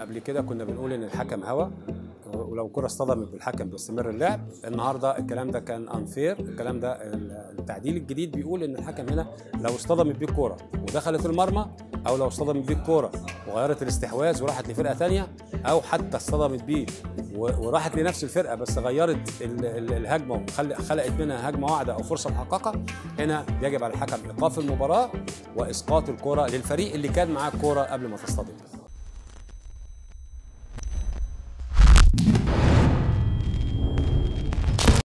قبل كده كنا بنقول ان الحكم هوا ولو كرة اصطدمت بالحكم بيستمر اللعب النهارده الكلام ده كان انفير الكلام ده التعديل الجديد بيقول ان الحكم هنا لو اصطدمت بيه الكوره ودخلت المرمى او لو اصطدمت بيه الكوره وغيرت الاستحواذ وراحت لفرقه ثانيه او حتى اصطدمت بيه و- وراحت لنفس الفرقه بس غيرت ال- ال- الهجمه وخلقت منها هجمه واحده او فرصه محققه هنا يجب على الحكم ايقاف المباراه واسقاط الكره للفريق اللي كان معاه الكوره قبل ما تصطدم